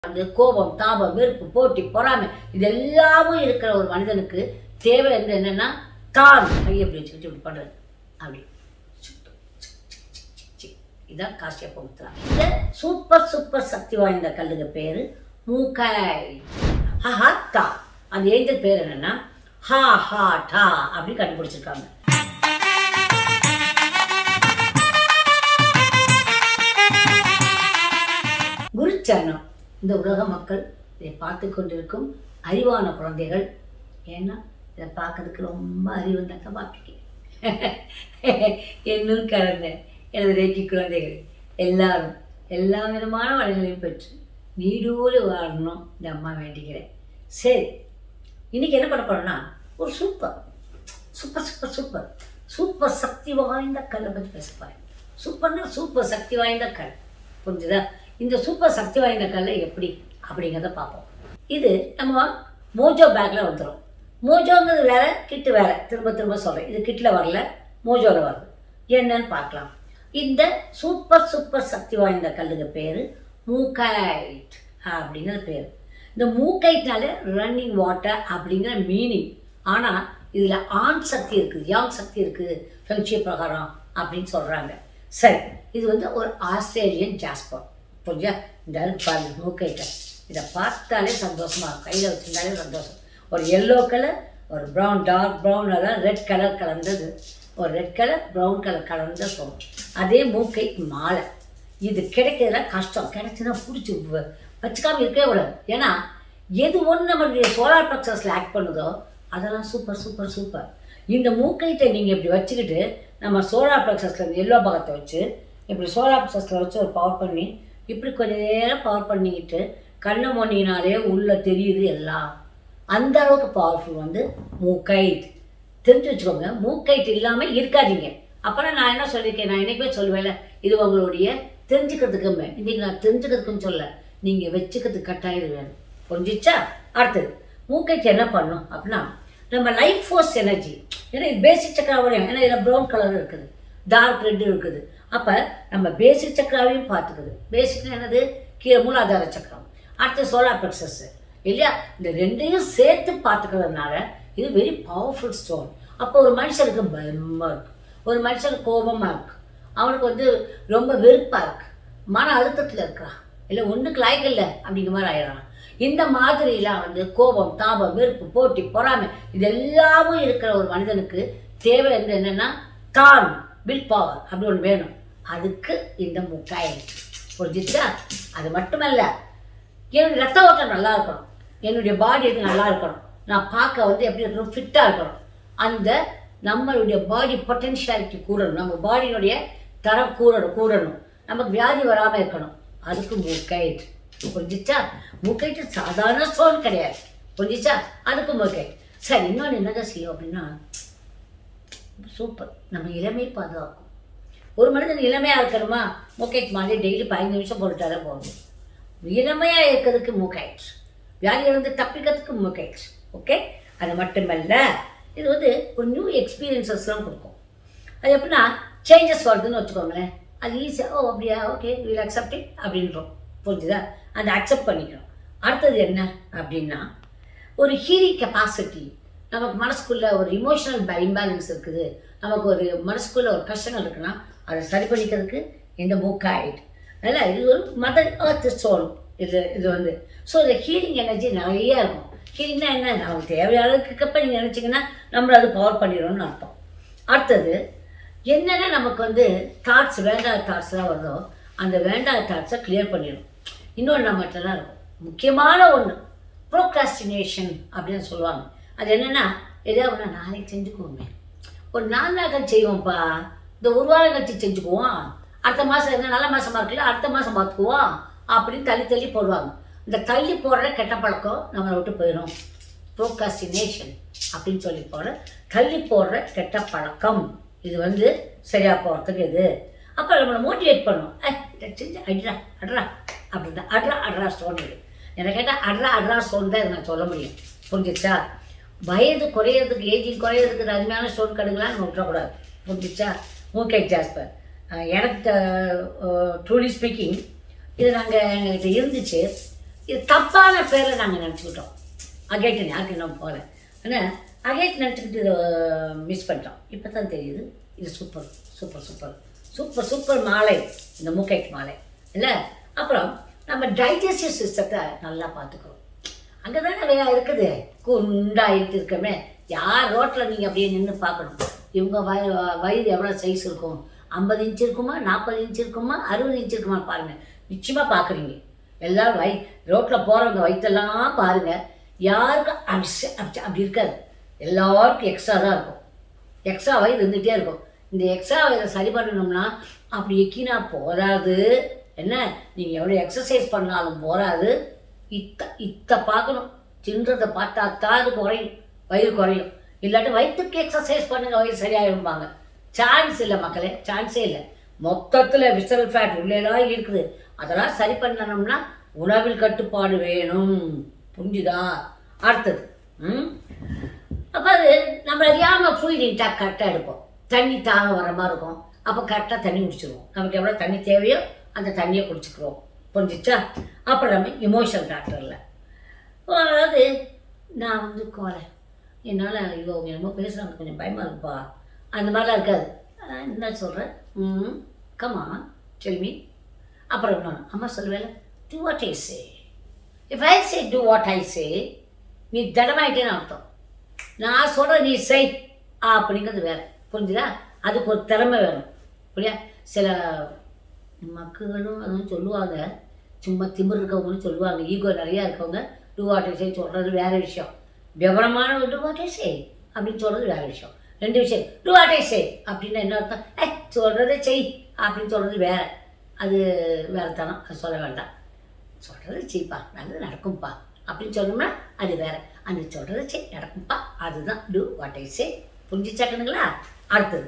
வந்து கோபம் தாபம் வெறுப்பு போட்டி பொறாமை இது எல்லாமும் இருக்கிற ஒரு மனிதனுக்கு தேவை வந்து என்னன்னா தான் கையை இப்படி வச்சுக்கிட்டு இப்படி பண்றது அப்படி இதான் காசியப்ப முத்ரா இந்த சூப்பர் சூப்பர் சக்தி வாய்ந்த கல்லுங்க பேரு மூக்காய் ஹா தா அந்த ஏஞ்சல் பேர் என்னன்னா ஹா ஹா டா அப்படி கண்டுபிடிச்சிருக்காங்க குருச்சரணம் இந்த உலக மக்கள் இதை பார்த்து கொண்டிருக்கும் அறிவான குழந்தைகள் ஏன்னா இதை பார்க்கறதுக்கு ரொம்ப அறிவு தக்க பார்த்துருக்கேன் என்னுள் கலந்த எனது ரேக்கி குழந்தைகள் எல்லாரும் எல்லா விதமான வளங்களையும் பெற்று நீடூழி வாழணும் இந்த அம்மா வேண்டிக்கிறேன் சரி இன்னைக்கு என்ன பண்ண போறோம்னா ஒரு super super super super super சக்தி வாய்ந்த கல்லை பற்றி பேச போறேன் சூப்பர்னா சூப்பர் சக்தி வாய்ந்த கல் புரிஞ்சுதா இந்த சூப்பர் சக்தி வாய்ந்த கல்லை எப்படி அப்படிங்கிறத பார்ப்போம் இது நம்ம மோஜோ பேக்கில் வந்துடும் மோஜோங்கிறது வேற கிட்டு வேற திரும்ப திரும்ப சொல்கிறேன் இது கிட்டில் வரல மோஜோவில் வருது என்னன்னு பார்க்கலாம் இந்த சூப்பர் சூப்பர் சக்தி வாய்ந்த கல்லுக்கு பேர் மூக்கைட் அப்படிங்கிற பேர் இந்த மூக்கைட்னால ரன்னிங் வாட்டர் அப்படிங்கிற மீனிங் ஆனால் இதில் ஆண் சக்தி இருக்குது யாங் சக்தி இருக்குது ஃபெங்ஷிய பிரகாரம் அப்படின்னு சொல்கிறாங்க சரி இது வந்து ஒரு ஆஸ்திரேலியன் ஜாஸ்பர் புரிஞ்சா இந்த அருக்கு பாருங்க மூக்கைட்டை இதை பார்த்தாலே சந்தோஷமாக இருக்கும் கையில் வச்சுருந்தாலே சந்தோஷம் ஒரு எல்லோ கலர் ஒரு ப்ரௌன் டார்க் ப்ரௌன் அதான் ரெட் கலர் கலந்தது ஒரு ரெட் கலர் ப்ரௌன் கலர் கலந்த சொல்லும் அதே மூக்கை மாலை இது கிடைக்கிறதுல கஷ்டம் கிடைச்சுன்னா பிடிச்சி வச்சுக்காம இருக்கவே கூடாது ஏன்னா எது ஒன்று நம்மளுடைய சோலார் ப்ளக்ஸஸில் ஆக்ட் பண்ணுதோ அதெல்லாம் சூப்பர் சூப்பர் சூப்பர் இந்த மூக்கைட்டை நீங்கள் இப்படி வச்சுக்கிட்டு நம்ம சோலார் ப்ளக்ஸஸில் எல்லோ பாகத்தை வச்சு இப்படி சோலார் ப்ளக்ஸஸில் வச்சு ஒரு பவர் பண்ணி இப்படி கொஞ்ச நேரம் பவர் பண்ணிக்கிட்டு கண்ணை மொன்னினாலே உள்ளே தெரியுது எல்லாம் அந்த அளவுக்கு பவர்ஃபுல் வந்து மூக்கைட் தெரிஞ்சு வச்சுக்கோங்க மூக்கைட் இல்லாமல் இருக்காதீங்க அப்புறம் நான் என்ன சொல்லியிருக்கேன் நான் என்னைக்குமே சொல்லுவேன்ல இது உங்களுடைய தெரிஞ்சுக்கிறதுக்குமே இன்னைக்கு நான் தெரிஞ்சுக்கிறதுக்குன்னு சொல்ல நீங்கள் வச்சுக்கிறதுக்கு கட்டாயம் இது வேணும் புரிஞ்சிச்சா அடுத்தது மூக்கைட் என்ன பண்ணும் அப்படின்னா நம்ம லைஃப் ஃபோர்ஸ் எனர்ஜி ஏன்னா இது பேசிக் சக்கராவையும் ஏன்னா இதில் ப்ரௌன் கலர் இருக்குது டார்க் ரெட்டு இருக்குது அப்போ நம்ம பேசிக் சக்கராவையும் பார்த்துக்குது பேசிக் என்னது கீழே மூலாதார சக்கரம் அடுத்து சோலார் பிளக்ஸஸ் இல்லையா இந்த ரெண்டையும் சேர்த்து பார்த்துக்கிறதுனால இது வெரி பவர்ஃபுல் ஸ்டோன் அப்போ ஒரு மனுஷனுக்கு பயமாக இருக்கு ஒரு மனுஷனுக்கு கோபமாக இருக்கு அவனுக்கு வந்து ரொம்ப வெறுப்பாக இருக்கு மன அழுத்தத்தில் இருக்கிறான் இல்லை ஒன்றுக்கு லாய்க்கில்லை அப்படிங்கிற மாதிரி ஆயிடுறான் இந்த மாதிரிலாம் வந்து கோபம் தாபம் வெறுப்பு போட்டி பொறாமை இது எல்லாமும் இருக்கிற ஒரு மனிதனுக்கு தேவை வந்து என்னன்னா தான் வில் பவர் அப்படி ஒன்று வேணும் அதுக்கு இந்த முக்காய் புரிஞ்சிச்சா அது மட்டுமல்ல என்னுடைய ரத்த ஓட்டம் நல்லா இருக்கணும் என்னுடைய பாடி வந்து நல்லா இருக்கணும் நான் பார்க்க வந்து எப்படி இருக்கணும் ஃபிட்டாக இருக்கணும் அந்த நம்மளுடைய பாடி பொட்டென்ஷியாலிட்டி கூடணும் நம்ம பாடியினுடைய தரம் கூடணும் கூடணும் நமக்கு வியாதி வராமல் இருக்கணும் அதுக்கு மூக்கைட் புரிஞ்சிச்சா மூக்கைட்டு சாதாரண ஸ்டோன் கிடையாது புரிஞ்சிச்சா அதுக்கு மூக்கைட் சரி இன்னொன்று என்னங்க செய்யும் அப்படின்னா சூப்பர் நம்ம இளமை பாதுகாக்கும் ஒரு மனிதன் இளமையாக இருக்கணுமா மூக்கைட் மாதிரி டெய்லி பதினஞ்சு நிமிஷம் போட்டுட்டாலே போதும் இளமையாக இருக்கிறதுக்கு மூக்கைட் வியாதியிலிருந்து தப்பிக்கிறதுக்கு மூக்கைட் ஓகே அது மட்டுமல்ல இது வந்து ஒரு நியூ எக்ஸ்பீரியன்சஸ்லாம் கொடுக்கும் அது எப்படின்னா சேஞ்சஸ் வருதுன்னு வச்சுக்கோங்களேன் அது ஈஸியாக ஓ அப்படியா ஓகே வில் அக்செப்ட் இட் அப்படின்றோம் புரிஞ்சுதா அதை அக்செப்ட் பண்ணிக்கணும் அடுத்தது என்ன அப்படின்னா ஒரு ஹீலிங் கெப்பாசிட்டி நமக்கு மனசுக்குள்ள ஒரு இமோஷனல் இம்பேலன்ஸ் இருக்குது நமக்கு ஒரு மனசுக்குள்ள ஒரு கஷ்டங்கள் இருக்குன்னா அதை சரி பண்ணிக்கிறதுக்கு இந்த மூக்காயிட் அதனால் இது ஒரு மதர் earth ஸ்டோன் இது இது வந்து ஸோ இந்த ஹீலிங் எனர்ஜி நிறைய இருக்கும் ஹீலிங்னா என்ன நமக்கு தேவையான அளவுக்கு நீங்கள் நினச்சிங்கன்னா நம்மளை அது பவர் பண்ணிடும்னு அர்த்தம் அடுத்தது என்னென்ன நமக்கு வந்து தாட்ஸ் வேண்டாத தாட்ஸ்லாம் வருதோ அந்த வேண்டாத தாட்ஸை கிளியர் பண்ணிடும் இன்னொன்று நம்மகிட்டலாம் இருக்கும் முக்கியமான ஒன்று ப்ரோக்ராஸ்டினேஷன் அப்படின்னு சொல்லுவாங்க அது என்னென்னா ஏதாவது ஒன்று நாளைக்கு செஞ்சுக்குவோமே ஒரு நாலு நாள் கழிச்சு செய்வோம்ப்பா இந்த ஒரு வாரம் கழிச்சு செஞ்சுக்குவோம் அடுத்த மாதம் என்ன நல்ல மாதமாக இருக்குல்ல அடுத்த மாதம் பார்த்துக்குவோம் அப்படின்னு தள்ளி தள்ளி போடுவாங்க இந்த தள்ளி போடுற கெட்ட பழக்கம் நம்மளை விட்டு போயிடும் ப்ரோகாஸ்டினேஷன் அப்படின்னு சொல்லி போடுற தள்ளி போடுற கெட்ட பழக்கம் இது வந்து சரியாக போகிறதுக்கு இது அப்போ நம்மளை மோட்டிவேட் பண்ணும் ஏ இதை செஞ்சு அட்ரா அட்ரா அப்படிதான் அட்ரா அட்ரா ஸ்டோன் இது எனக்கு கேட்டால் அட்ரா அட்ரா ஸ்டோன் தான் இதை நான் சொல்ல முடியும் புரிஞ்சிச்சா வயது குறையிறதுக்கு ஏஜிங் குறையிறதுக்கு அருமையான ஸ்டோன் கடுங்களாம் நம்ம விட்டுறக்கூடாது புரிஞ்சிச்சா மூக்கை ஜாஸ்பர் அஹ் எனக்கு ட்ரூலி ஸ்பீக்கிங் இது நாங்கள் எங்கள்கிட்ட இருந்துச்சு இது தப்பான பேரை நாங்கள் நினச்சிக்கிட்டோம் அகேட்டன் யாருக்கு நம்ம போகல ஆனால் அகேட் நினச்சிக்கிட்டு இதை மிஸ் பண்ணிட்டோம் இப்போ தான் தெரியுது இது super super super super super மாலை இந்த மூக்கைட் மாலை இல்லை அப்புறம் நம்ம டைஜஸ்டிவ் சிஸ்டத்தை நல்லா பார்த்துக்கிறோம் அங்கே தானே வேலை இருக்குது குண்டாயிட்டு இருக்கமே யார் ரோட்டில் நீங்கள் அப்படியே நின்று பார்க்கணும் இவங்க வய வயிறு எவ்வளோ சைஸ் இருக்கும் ஐம்பது இன்ச் இருக்குமா நாற்பது இன்ச் இருக்குமா அறுபது இன்ச் இருக்குமா பாருங்கள் நிச்சயமாக பார்க்குறீங்க எல்லாரும் வய ரோட்டில் போகிறவங்க வயிற்றெல்லாம் பாருங்கள் யாருக்கும் அப்படி ச- அப்படி அப்படி இருக்காது எல்லாருக்கும் எக்ஸ்ட்ரா தான் இருக்கும் எக்ஸ்ட்ரா வயிறு இருந்துகிட்டே இருக்கும் இந்த எக்ஸ்ட்ரா வயிறை சரி பண்ணணும்னா அப்படி எக்கினா போராது என்ன நீங்கள் எவ்வளோ எக்ஸசைஸ் பண்ணாலும் போராது இத்த இத்த பார்க்கணும் தின்றதை பார்த்தா தான் அது குறையும் வயிறு குறையும் இல்லாட்டி வயிற்றுக்கு எக்ஸசைஸ் பண்ணுங்க வயிறு சரியாயிருப்பாங்க சான்ஸ் இல்லை மக்களே சான்ஸே இல்லை மொத்தத்தில் விசரல் ஃபேட் உள்ளேலாம் இருக்குது அதெல்லாம் சரி பண்ணணும்னா உணவில் கட்டுப்பாடு வேணும் புரிஞ்சுதா அடுத்தது ம் அப்போ அது நம்ம அறியாமல் ஃப்ளூயிட் இன்டாக் கரெக்டாக எடுப்போம் தண்ணி தாக வர மாதிரி இருக்கும் அப்போ கரெக்டாக தண்ணி குடிச்சிருவோம் நமக்கு எவ்வளோ தண்ணி தேவையோ அந்த தண்ணியை குடிச்சுக்கிறோம் புரிஞ்சிச்சா அப்புறம் நம்ம இமோஷனல் ஃபேக்டரில் அதாவது நான் வந்து கோலை என்னால் ஐயோ அவங்க என்னமோ பேசுகிறாங்க கொஞ்சம் பயமாக இருக்குப்பா அந்த மாதிரிலாம் இருக்காது அஹ் என்ன சொல்கிறேன் ம் கமா செல்மி அப்புறம் இன்னொன்று அம்மா சொல்லுவேல do what I say if I say do what I say நீ திடமாயிட்டேன்னு அர்த்தம் நான் சொல்கிற நீ செய் அப்படிங்கிறது வேற புரிஞ்சுதா அதுக்கு ஒரு திறமை வேணும் புரியா சில மக்களும் அதுவும் சொல்லுவாங்க சும்மா திமிர் இருக்கவங்கன்னு சொல்லுவாங்க ஈகோ நிறையா இருக்கவங்க டூ வாட்டை செய் சொல்கிறது வேற விஷயம் விவரமான டூ வாட்டை செய் அப்படின்னு சொல்கிறது வேற விஷயம் ரெண்டு விஷயம் டூ வாட்டை செய் அப்படின்னா என்ன அர்த்தம் ஏ சொல்கிறத செய் அப்படின்னு சொல்கிறது வேற அது வேற தனம் அது சொல்ல வேண்டாம் சொல்கிறது செய்ப்பா நல்லது நடக்கும்ப்பா அப்படின்னு சொன்னோம்னா அது வேற அந்த சொல்கிறது செய் நடக்கும்ப்பா அதுதான் டூ வாட் ஐ சே புரிஞ்சுச்சாக்கணுங்களா அடுத்தது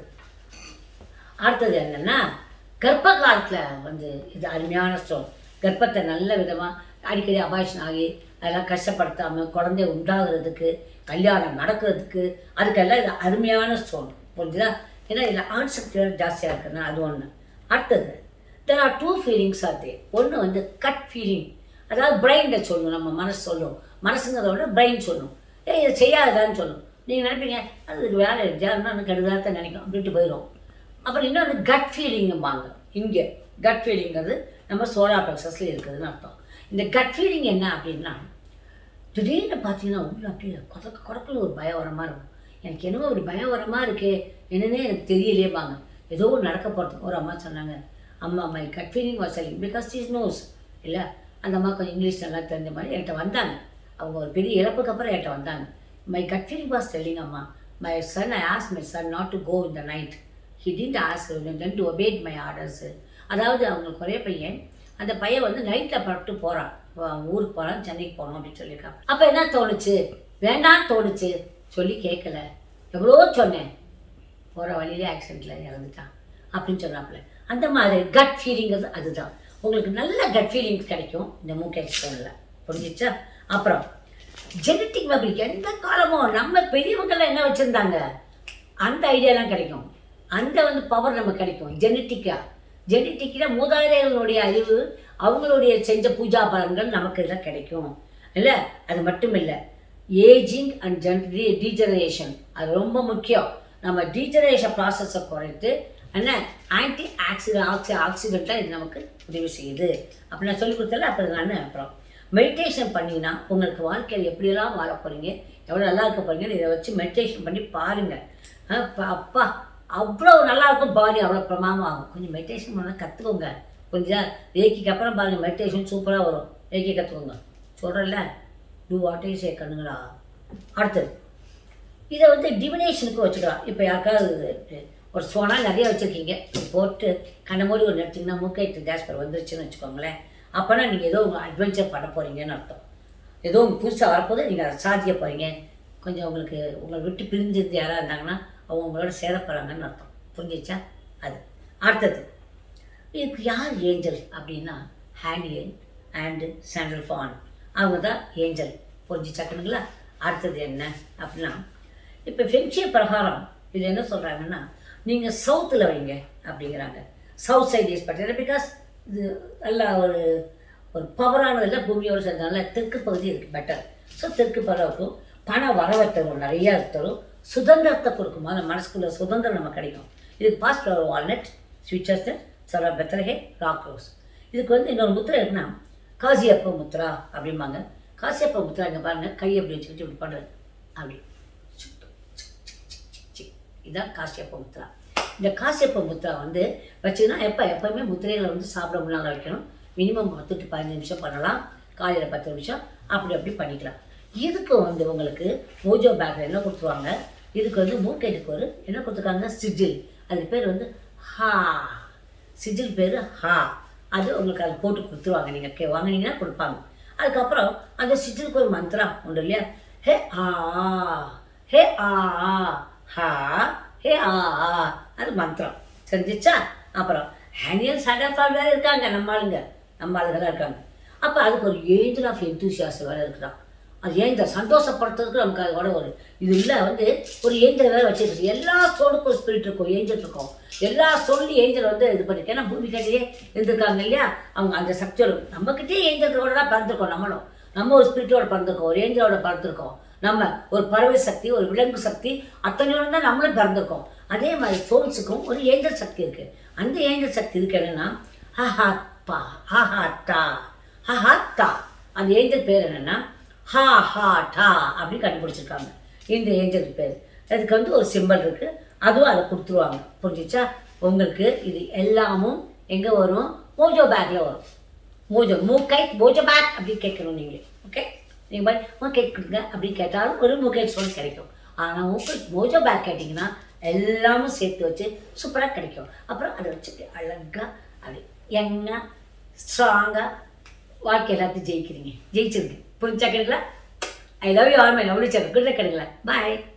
அடுத்தது என்னன்னா கர்ப்ப காலத்தில் வந்து இது அருமையான ஸ்டோன் கர்ப்பத்தை நல்ல விதமாக அடிக்கடி அபாஷன் ஆகி அதெல்லாம் கஷ்டப்படுத்தாமல் குழந்தை உண்டாகிறதுக்கு கல்யாணம் நடக்கிறதுக்கு அதுக்கெல்லாம் இது அருமையான ஸ்டோன் புரிஞ்சுதா ஏன்னா இதில் ஆண் சக்தி வேறு ஜாஸ்தியாக இருக்குன்னா அது ஒன்று அடுத்தது there are two feelings are they ஒன்று வந்து கட் ஃபீலிங் அதாவது பிரெயினில் சொல்லும் நம்ம மனசு சொல்லும் மனசுங்கிறத விட பிரெயின் சொல்லும் ஏய் இதை செய்யாததான்னு சொல்லும் நீங்கள் நினைப்பீங்க அது இதுக்கு வேலை ஜாருன்னா கெடுதலாக நினைக்கும் அப்படின்ட்டு போயிடும் அப்புறம் இன்னொன்று கட் ஃபீலிங்கும்பாங்க இங்கே கட் ஃபீலிங்கிறது நம்ம சோலார் ப்ளக்ஸஸில் இருக்குதுன்னு அர்த்தம் இந்த கட் ஃபீலிங் என்ன அப்படின்னா திடீர்னு பார்த்தீங்கன்னா உள்ள அப்படியே கொதக்க கொடக்கல ஒரு பயம் வர மாதிரி இருக்கும் எனக்கு என்னவோ ஒரு பயம் வர மாதிரி இருக்கே என்னன்னே எனக்கு தெரியலையேப்பாங்க ஏதோ ஒன்று நடக்க போகிறதுக்கு ஒரு அம்மா சொன்னாங்க அம்மா my gut feeling was selling because is knows இல்லை அந்த அம்மா கொஞ்சம் இங்கிலீஷ் நல்லா தெரிஞ்ச மாதிரி என்கிட்ட வந்தாங்க அவங்க ஒரு பெரிய இழப்புக்கு அப்புறம் என்கிட்ட வந்தாங்க my gut feeling was telling அம்மா மை சன் ஐ ஆஸ் my son not to go in the night he didn't ask then to obeyed my orders அதாவது அவங்களுக்கு ஒரே பையன் அந்த பையன் வந்து நைட்டில் பட்டு போகிறான் ஊருக்கு போகிறான் சென்னைக்கு போகணும் அப்படின்னு சொல்லியிருக்கான் அப்போ என்ன தோணுச்சு வேண்டாம்னு தோணுச்சு சொல்லி கேட்கல எவ்வளோ சொன்னேன் போகிற வழியிலே ஆக்சிடெண்ட்டில் இறந்துட்டான் அப்படின்னு சொன்னாப்புல அந்த மாதிரி கட் ஃபீலிங்கிறது அதுதான் உங்களுக்கு நல்ல கட் ஃபீலிங் கிடைக்கும் இந்த மூக்கை ஸ்டோனில் புரிஞ்சிச்சா அப்புறம் ஜெனட்டிக் பப்ளிக் எந்த காலமும் நம்ம பெரியவங்கெல்லாம் என்ன வச்சுருந்தாங்க அந்த ஐடியாலாம் கிடைக்கும் அந்த வந்து பவர் நமக்கு கிடைக்கும் ஜெனட்டிக்காக ஜெனட்டிக்கில் மூதாதையர்களுடைய அறிவு அவங்களுடைய செஞ்ச பூஜா பலன்கள் நமக்கு இதில் கிடைக்கும் இல்லை அது மட்டும் இல்லை ஏஜிங் அண்ட் ஜென்ரி டீஜெனரேஷன் அது ரொம்ப முக்கியம் நம்ம டீஜெனரேஷன் ப்ராசஸை குறைத்து என்ன ஆன்டி ஆக்சிடென்ட் ஆக்சி ஆக்சிடெண்ட்டாக இது நமக்கு உதவி செய்யுது அப்படி நான் சொல்லி கொடுத்தல அப்படி நான் அப்புறம் மெடிடேஷன் பண்ணிங்கன்னா உங்களுக்கு வாழ்க்கையில் எப்படியெல்லாம் வாழ போகிறீங்க எவ்வளோ நல்லா இருக்க போகிறீங்கன்னு இதை வச்சு மெடிடேஷன் பண்ணி பாருங்கள் அப்பா அவ்வளோ நல்லா இருக்கும் பாடி அவ்வளோ பிரமாதம் ஆகும் கொஞ்சம் மெடிடேஷன் பண்ண கற்றுக்கோங்க கொஞ்சம் ரேக்கிக்கு அப்புறம் பாருங்கள் மெடிடேஷன் சூப்பராக வரும் ரேக்கி கற்றுக்கோங்க சொல்கிறேன்ல டூ வாட்டே சேர்க்கணுங்களா அடுத்தது இதை வந்து டிவினேஷனுக்கு வச்சுக்கலாம் இப்போ யாருக்காவது ஒரு சோனா நிறைய வச்சுருக்கீங்க போட்டு கண்ணமோடி ஒன்று எடுத்திங்கன்னா மூக்கைட்டு ஜாஸ்பர் வந்துருச்சுன்னு வச்சுக்கோங்களேன் அப்போனா நீங்கள் ஏதோ உங்கள் அட்வென்ச்சர் பண்ண போகிறீங்கன்னு அர்த்தம் ஏதோ புதுசாக வரப்போது நீங்கள் அதை சாதிக்க போகிறீங்க கொஞ்சம் உங்களுக்கு உங்களை விட்டு பிரிஞ்சிருந்து யாராக இருந்தாங்கன்னா அவங்க உங்களோட சேரப்போகிறாங்கன்னு அர்த்தம் புரிஞ்சிச்சா அது அடுத்தது இதுக்கு யார் ஏஞ்சல் அப்படின்னா ஹேண்டியல் அண்டு சாண்டல் ஃபான் அவங்க தான் ஏஞ்சல் புரிஞ்சிச்சாக்கணுங்களா அடுத்தது என்ன அப்படின்னா இப்போ ஃபென்ஷிய பிரகாரம் இது என்ன சொல்கிறாங்கன்னா நீங்கள் சவுத்தில் வைங்க அப்படிங்கிறாங்க south side is better because இது நல்லா ஒரு ஒரு பவரானதில் பூமியோடு சேர்ந்தனால தெற்கு பகுதி இருக்குது பெட்டர் ஸோ தெற்கு படம் இருக்கும் பண வரவை தரும் நிறையா தரும் சுதந்திரத்தை கொடுக்கும் அந்த மனசுக்குள்ள சுதந்திரம் நமக்கு கிடைக்கும் இதுக்கு பாஸ்ட் ஃப்ளவர் வால்நட் ஸ்விட்சஸ்டர் சரா பெத்தலகே ராக் ரோஸ் இதுக்கு வந்து இன்னொரு முத்திரை இருக்குன்னா காசியப்ப முத்ரா அப்படிம்பாங்க காசியப்ப முத்ரா இங்கே பாருங்கள் கை அப்படி வச்சுக்கிட்டு இப்படி பண்ணுறது அப்படி இதுதான் காசியப்ப முத்ரா இந்த காசியப்ப முத்ரா வந்து வச்சுன்னா எப்போ எப்போவுமே முத்திரைகளை வந்து சாப்பிட முன்னால் வைக்கணும் மினிமம் பத்து டு பதினஞ்சு நிமிஷம் பண்ணலாம் காலையில் பத்து நிமிஷம் அப்படி அப்படி பண்ணிக்கலாம் இதுக்கு வந்து உங்களுக்கு மோஜோ பேக்கில் என்ன கொடுத்துருவாங்க இதுக்கு வந்து மூக்கைட்டுக்கு ஒரு என்ன கொடுத்துருக்காங்க சிஜில் அது பேர் வந்து ஹா சிஜில் பேர் ஹா அது உங்களுக்கு அது போட்டு கொடுத்துருவாங்க நீங்கள் கே வாங்கினீங்கன்னா கொடுப்பாங்க அதுக்கப்புறம் அந்த சிஜிலுக்கு ஒரு மந்திரா உண்டு இல்லையா ஹே ஆ ஹே ஆ ஹா ஹே ஆ ஆ அது மந்திரம் தெரிஞ்சிச்சா அப்புறம் ஹேனியல் சடஃபால் வேறு இருக்காங்க நம்ம ஆளுங்க நம்ம ஆளுங்க இருக்காங்க அப்போ அதுக்கு ஒரு ஏஞ்சல் ஆஃப் எந்தூசியாஸ் வேறு இருக்கிறான் அது ஏஞ்சல் சந்தோஷப்படுத்துறதுக்கு நமக்கு அது கூட ஒரு இது இல்லை வந்து ஒரு ஏஞ்சல் வேறு வச்சிருக்கு எல்லா ஸ்டோனுக்கும் ஒரு ஸ்பிரிட் இருக்கும் ஏஞ்சல் இருக்கும் எல்லா ஸ்டோன்லையும் ஏஞ்சல் வந்து இது பண்ணிருக்கு ஏன்னா பூமி கட்டியே இருந்திருக்காங்க இல்லையா அவங்க அந்த சக்தியோட நம்மக்கிட்டே ஏஞ்சல்களோட தான் பிறந்திருக்கோம் நம்மளும் நம்ம ஒரு ஸ்பிரிட்டோட பிறந்திருக்கோம் ஒரு ஏஞ்சலோட பிறந்திருக்கோம் நம்ம ஒரு பறவை சக்தி ஒரு விலங்கு சக்தி அத்தனையோட தான் நம்மளும் பிறந்திருக்கோம் அதே மாதிரி சோல்ஸுக்கும் ஒரு ஏஞ்சல் சக்தி இருக்குது அந்த ஏஞ்சல் சக்தி இருக்கு என்னன்னா ஹஹா பா ஹஹா டா ஹஹா டா அந்த ஏஞ்சல் பேர் என்னன்னா ஹா ஹா டா அப்படின்னு கண்டுபிடிச்சிருக்காங்க இந்த ஏஞ்சல் பேர் அதுக்கு வந்து ஒரு சிம்பல் இருக்குது அதுவும் அதை கொடுத்துருவாங்க புரிஞ்சிச்சா உங்களுக்கு இது எல்லாமும் எங்கே வரும் மோஜோ பேக்கில் வரும் மோஜோ மூக்கை மோஜோ பேக் அப்படி கேட்கணும் நீங்கள் ஓகே நீங்கள் போய் மூக்கைட் கொடுங்க அப்படின்னு கேட்டாலும் ஒரு மூக்கைட் சொல்லி கிடைக்கும் ஆனால் மூக்கை மோஜோ பேக் கேட்டிங்கன்னா எல்லாமும் சேர்த்து வச்சு சூப்பராக கிடைக்கும் அப்புறம் அதை வச்சுட்டு அழகாக அப்படி யங்காக ஸ்ட்ராங்காக வாழ்க்கை எல்லாத்தையும் ஜெயிக்கிறீங்க ஜெயிச்சிருக்கு புரிஞ்சா கிடைக்கல I love you all my lovely sir good கிடைக்கல பாய்